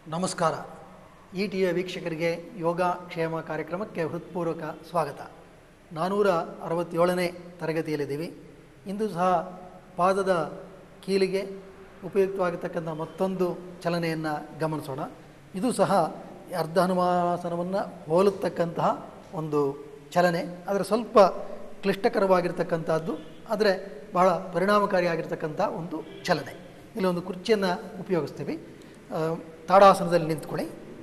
ನಮಸ್ಕಾರ ಇ ಟಿಯ ವೀಕ್ಷಕರಿಗೆ ಯೋಗ ಕ್ಷೇಮ ಕಾರ್ಯಕ್ರಮಕ್ಕೆ ಹೃತ್ಪೂರ್ವಕ ಸ್ವಾಗತ ನಾನ್ನೂರ ಅರವತ್ತೇಳನೇ ತರಗತಿಯಲ್ಲಿದ್ದೀವಿ ಇಂದು ಸಹ ಪಾದದ ಕೀಲಿಗೆ ಉಪಯುಕ್ತವಾಗಿರ್ತಕ್ಕಂಥ ಮತ್ತೊಂದು ಚಲನೆಯನ್ನು ಗಮನಿಸೋಣ ಇದು ಸಹ ಅರ್ಧ ಹನುಮಾಸನವನ್ನು ಹೋಲುತ್ತಕ್ಕಂತಹ ಒಂದು ಚಲನೆ ಆದರೆ ಸ್ವಲ್ಪ ಕ್ಲಿಷ್ಟಕರವಾಗಿರ್ತಕ್ಕಂಥದ್ದು ಆದರೆ ಬಹಳ ಪರಿಣಾಮಕಾರಿಯಾಗಿರ್ತಕ್ಕಂಥ ಒಂದು ಚಲನೆ ಇಲ್ಲಿ ಒಂದು ಕುರ್ಚಿಯನ್ನು ಉಪಯೋಗಿಸ್ತೀವಿ ಆ, ತಾಡಾಸನದಲ್ಲಿ ನಿಂತ್ಕೊಳ್ಳಿ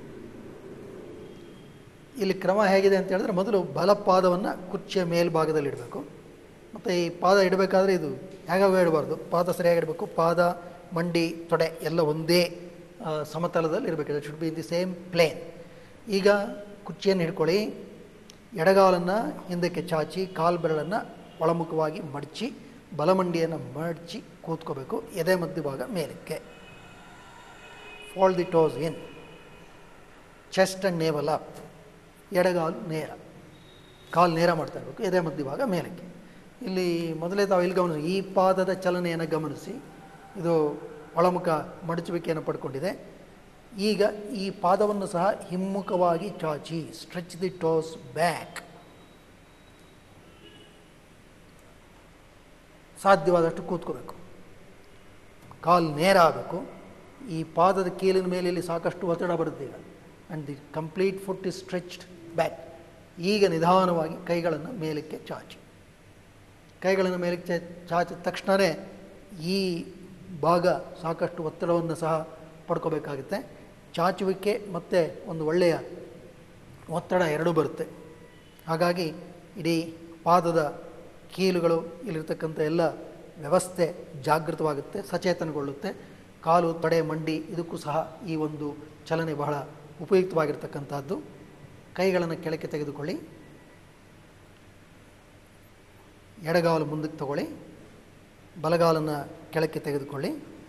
ಇಲ್ಲಿ ಕ್ರಮ ಹೇಗಿದೆ ಅಂತ ಹೇಳಿದ್ರೆ ಮೊದಲು ಬಲಪಾದವನ್ನು ಕುರ್ಚಿಯ ಮೇಲ್ಭಾಗದಲ್ಲಿ ಇಡಬೇಕು ಮತ್ತು ಈ ಪಾದ ಇಡಬೇಕಾದ್ರೆ ಇದು ಹೇಗಾಗ ಇಡಬಾರ್ದು ಪಾದ ಸರಿಯಾಗಿ ಇಡಬೇಕು ಪಾದ ಮಂಡಿ ತೊಡೆ ಎಲ್ಲ ಒಂದೇ ಆ, ಸಮತಲದಲ್ಲಿ ಇರಬೇಕು should be in the same plane ಈಗ ಕುರ್ಚಿಯನ್ನು ಹಿಡ್ಕೊಳ್ಳಿ ಎಡಗಾಲನ್ನು ಹಿಂದಕ್ಕೆ ಚಾಚಿ ಕಾಲು ಬೆರಳನ್ನು ಒಳಮುಖವಾಗಿ ಮಡಚಿ ಬಲಮಂಡಿಯನ್ನು ಮಡಚಿ ಕೂತ್ಕೋಬೇಕು ಎದೆ ಮಧ್ಯಭಾಗ ಮೇಲಕ್ಕೆ fall the toes in chest and navel up ಎಡಗಾಲು ನೇರ ಕಾಲು ನೇರ ಮಾಡ್ತಾ ಇರಬೇಕು ಎದೆ ಮಧ್ಯಭಾಗ ಮೇಲಕ್ಕೆ ಇಲ್ಲಿ ಮೊದಲೇ ತಾವು ಇಲ್ಲಿ ಗಮನಿಸಿ ಈ ಪಾದದ ಚಲನೆಯನ್ನು ಗಮನಿಸಿ ಇದು ಒಳಮುಖ ಮಡಚುವಿಕೆಯನ್ನು ಪಡ್ಕೊಂಡಿದೆ ಈಗ ಈ ಪಾದವನ್ನು ಸಹ ಹಿಮ್ಮುಖವಾಗಿ ಚಾಚಿ ಸ್ಟ್ರೆಚ್ ದಿ ಟೋಸ್ ಬ್ಯಾಕ್ ಸಾಧ್ಯವಾದಷ್ಟು ಕೂತ್ಕೋಬೇಕು ಕಾಲು ನೇರ ಆಗಬೇಕು ಈ ಪಾದದ ಕೀಲಿನ ಮೇಲೆ ಇಲ್ಲಿ ಸಾಕಷ್ಟು ಒತ್ತಡ ಬರುತ್ತೆ ಈಗ and the complete foot is stretched back ಈಗ ನಿಧಾನವಾಗಿ ಕೈಗಳನ್ನು ಮೇಲಕ್ಕೆ ಚಾಚಿ ಕೈಗಳನ್ನು ಮೇಲಕ್ಕೆ ಚಾ- ಚಾಚಿದ ತಕ್ಷಣವೇ ಈ ಭಾಗ ಸಾಕಷ್ಟು ಒತ್ತಡವನ್ನು ಸಹ ಪಡ್ಕೋಬೇಕಾಗುತ್ತೆ ಚಾಚುವಿಕೆ ಮತ್ತು ಒಂದು ಒಳ್ಳೆಯ ಒತ್ತಡ ಎರಡೂ ಬರುತ್ತೆ ಹಾಗಾಗಿ ಇಡೀ ಪಾದದ ಕೀಲುಗಳು ಇಲ್ಲಿರ್ತಕ್ಕಂಥ ಎಲ್ಲ ವ್ಯವಸ್ಥೆ ಜಾಗೃತವಾಗುತ್ತೆ ಸಚೇತನಗೊಳ್ಳುತ್ತೆ ಕಾಲು ತೊಡೆ ಮಂಡಿ ಇದಕ್ಕೂ ಸಹ ಈ ಒಂದು ಚಲನೆ ಬಹಳ ಉಪಯುಕ್ತವಾಗಿರ್ತಕ್ಕಂಥದ್ದು ಕೈಗಳನ್ನು ಕೆಳಕ್ಕೆ ತೆಗೆದುಕೊಳ್ಳಿ ಎಡಗಾಲು ಮುಂದಕ್ಕೆ ತಗೊಳ್ಳಿ ಬಲಗಾಲನ್ನು ಕೆಳಕ್ಕೆ ತೆಗೆದುಕೊಳ್ಳಿ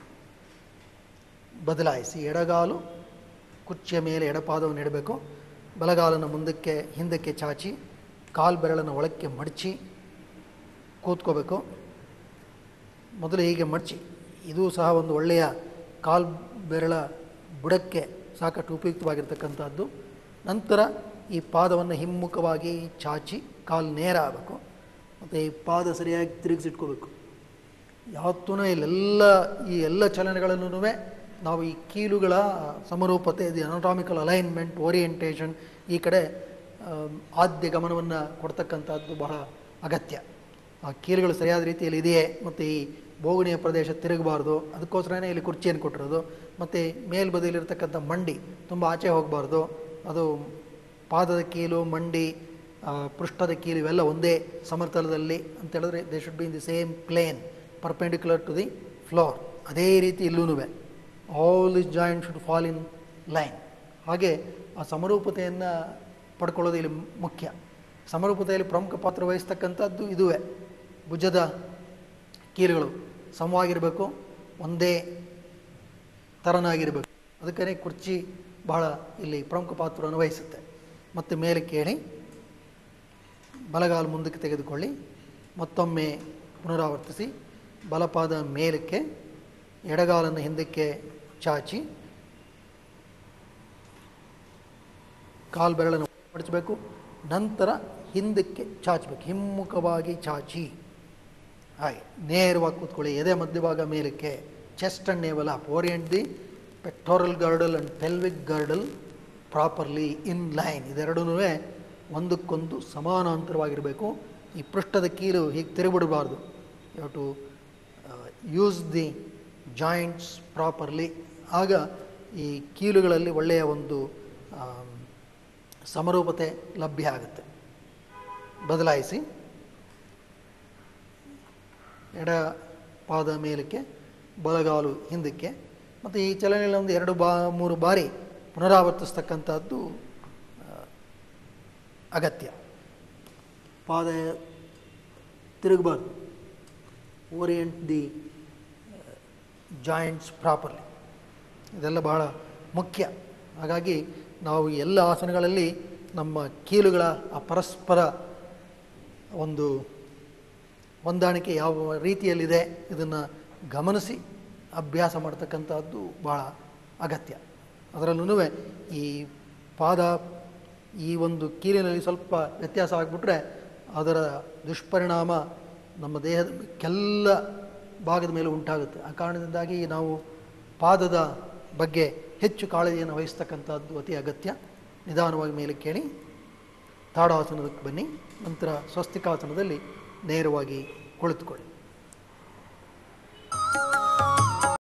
ಬದಲಾಯಿಸಿ ಎಡಗಾಲು ಕುರ್ಚಿಯ ಮೇಲೆ ಎಡಪಾದವನ್ನು ಇಡಬೇಕು ಬಲಗಾಲನ್ನು ಮುಂದಕ್ಕೆ ಹಿಂದಕ್ಕೆ ಚಾಚಿ ಕಾಲು ಬೆರಳನ್ನು ಒಳಕ್ಕೆ ಮಡಚಿ ಕೂತ್ಕೋಬೇಕು ಮೊದಲು ಹೀಗೆ ಮಡಚಿ ಇದು ಸಹ ಒಂದು ಒಳ್ಳೆಯ ಕಾಲು ಬೆರಳ ಬುಡಕ್ಕೆ ಸಾಕಷ್ಟು ಉಪಯುಕ್ತವಾಗಿರ್ತಕ್ಕಂಥದ್ದು ನಂತರ ಈ ಪಾದವನ್ನು ಹಿಮ್ಮುಖವಾಗಿ ಚಾಚಿ ಕಾಲು ನೇರ ಆಗಬೇಕು ಮತ್ತು ಈ ಪಾದ ಸರಿಯಾಗಿ ತಿರುಗಿಸಿಟ್ಕೋಬೇಕು ಯಾವತ್ತೂ ಇಲ್ಲೆಲ್ಲ ಈ ಎಲ್ಲ ಚಲನೆಗಳಲ್ಲೂ ನಾವು ಈ ಕೀಲುಗಳ ಸಮರೂಪತೆ ದಿ ಅನಾಟಾಮಿಕಲ್ ಅಲೈನ್ಮೆಂಟ್ ಓರಿಯೆಂಟೇಷನ್ ಈ ಕಡೆ ಆಮ್, ಆದ್ಯ ಗಮನವನ್ನು ಕೊಡ್ತಕ್ಕಂಥದ್ದು ಬಹಳ ಅಗತ್ಯ ಆ ಕೀಲುಗಳು ಸರಿಯಾದ ರೀತಿಯಲ್ಲಿ ಇದೆಯೇ ಮತ್ತು ಈ ಬೋಗುಣಿಯ ಪ್ರದೇಶ ತಿರುಗಬಾರ್ದು ಅದಕ್ಕೋಸ್ಕರನೇ ಇಲ್ಲಿ ಕುರ್ಚಿಯನ್ನು ಕೊಟ್ಟಿರೋದು ಮತ್ತು ಮೇಲ್ಬದಿಯಲ್ಲಿರ್ತಕ್ಕಂಥ ಮಂಡಿ ತುಂಬ ಆಚೆ ಹೋಗಬಾರ್ದು ಅದು ಪಾದದ ಕೀಲು ಮಂಡಿ ಆ, ಪೃಷ್ಠದ ಕೀಲು ಇವೆಲ್ಲ ಒಂದೇ ಸಮತಲದಲ್ಲಿ ಅಂತ ಹೇಳಿದ್ರೆ they should be in the same plane perpendicular to the floor ಅದೇ ರೀತಿ ಇಲ್ಲೂ all this joint should fall in line ಹಾಗೆ ಆ ಸಮರೂಪತೆಯನ್ನು ಪಡ್ಕೊಳ್ಳೋದು ಇಲ್ಲಿ ಮುಖ್ಯ ಸಮರೂಪತೆಯಲ್ಲಿ ಪ್ರಮುಖ ಪಾತ್ರ ವಹಿಸ್ತಕ್ಕಂಥದ್ದು ಇದುವೇ ಭುಜದ ಕೀಲುಗಳು ಸಮವಾಗಿರಬೇಕು ಒಂದೇ ಥರನಾಗಿರಬೇಕು ಅದಕ್ಕೇ ಕುರ್ಚಿ ಬಹಳ ಇಲ್ಲಿ ಪ್ರಮುಖ ಪಾತ್ರವನ್ನು ವಹಿಸುತ್ತೆ ಮತ್ತು ಮೇಲೆ ಕೇಳಿ ಬಲಗಾಲು ಮುಂದಕ್ಕೆ ತೆಗೆದುಕೊಳ್ಳಿ ಮತ್ತೊಮ್ಮೆ ಪುನರಾವರ್ತಿಸಿ ಬಲಪಾದ ಮೇಲಕ್ಕೆ ಎಡಗಾಲನ್ನು ಹಿಂದಕ್ಕೆ ಚಾಚಿ ಕಾಲು ಬೆರಳನ್ನು ಮಡಚಬೇಕು ನಂತರ ಹಿಂದಕ್ಕೆ ಚಾಚಬೇಕು ಹಿಮ್ಮುಖವಾಗಿ ಚಾಚಿ ಹಾಗೆ ನೇರವಾಗಿ ಕೂತ್ಕೊಳ್ಳಿ ಎದೆ ಮಧ್ಯಭಾಗ ಮೇಲಕ್ಕೆ chest and navel up orient the pectoral girdle and pelvic girdle properly in line ಇದೆರಡೂ ಒಂದಕ್ಕೊಂದು ಸಮಾನಾಂತರವಾಗಿರಬೇಕು ಈ ಪೃಷ್ಠದ ಕೀಲು ಹೀಗೆ ತಿರುಗಿಬಿಡಬಾರ್ದು you to use the joints properly ಆಗ ಈ ಕೀಲುಗಳಲ್ಲಿ ಒಳ್ಳೆಯ ಒಂದು ಆಮ್, ಸಮರೂಪತೆ ಲಭ್ಯ ಆಗುತ್ತೆ ಬದಲಾಯಿಸಿ ಎಡ ಪಾದ ಮೇಲಕ್ಕೆ ಬಲಗಾಲು ಹಿಂದಕ್ಕೆ ಮತ್ತು ಈ ಚಲನೆಯಲ್ಲಿ ಒಂದು ಎರಡು ಬಾ ಮೂರು ಬಾರಿ ಪುನರಾವರ್ತಿಸ್ತಕ್ಕಂಥದ್ದು ಆ, ಅಗತ್ಯ ಪಾದ ತಿರುಗಬಾರ್ದು ಓರಿಯೆಂಟ್ ದಿ ಜಾಯಿಂಟ್ಸ್ ಪ್ರಾಪರ್ಲಿ ಇದೆಲ್ಲ ಬಹಳ ಮುಖ್ಯ ಹಾಗಾಗಿ ನಾವು ಎಲ್ಲ ಆಸನಗಳಲ್ಲಿ ನಮ್ಮ ಕೀಲುಗಳ ಆ ಪರಸ್ಪರ ಒಂದು ಹೊಂದಾಣಿಕೆ ಯಾವ ರೀತಿಯಲ್ಲಿದೆ ಇದನ್ನು ಗಮನಿಸಿ ಅಭ್ಯಾಸ ಮಾಡ್ತಕ್ಕಂಥದ್ದು ಭಾಳ ಅಗತ್ಯ ಅದರಲ್ಲೂ ಈ ಪಾದ ಈ ಒಂದು ಕೀಲಿನಲ್ಲಿ ಸ್ವಲ್ಪ ವ್ಯತ್ಯಾಸ ಆಗಿಬಿಟ್ರೆ ಅದರ ದುಷ್ಪರಿಣಾಮ ನಮ್ಮ ದೇಹದ ಕೆಲ್ಲ ಭಾಗದ ಮೇಲೆ ಉಂಟಾಗುತ್ತೆ ಆ ಕಾರಣದಿಂದಾಗಿ ನಾವು ಪಾದದ ಬಗ್ಗೆ ಹೆಚ್ಚು ಕಾಳಜಿಯನ್ನು ವಹಿಸ್ತಕ್ಕಂಥದ್ದು ಅತಿ ಅಗತ್ಯ ನಿಧಾನವಾಗಿ ಮೇಲೆ ಕೇಳಿ ತಾಡಾಸನದಕ್ಕೆ ಬನ್ನಿ ನಂತರ ಸ್ವಸ್ತಿಕಾಸನದಲ್ಲಿ ನೇರವಾಗಿ ಕುಳಿತುಕೊಳ್ಳಿ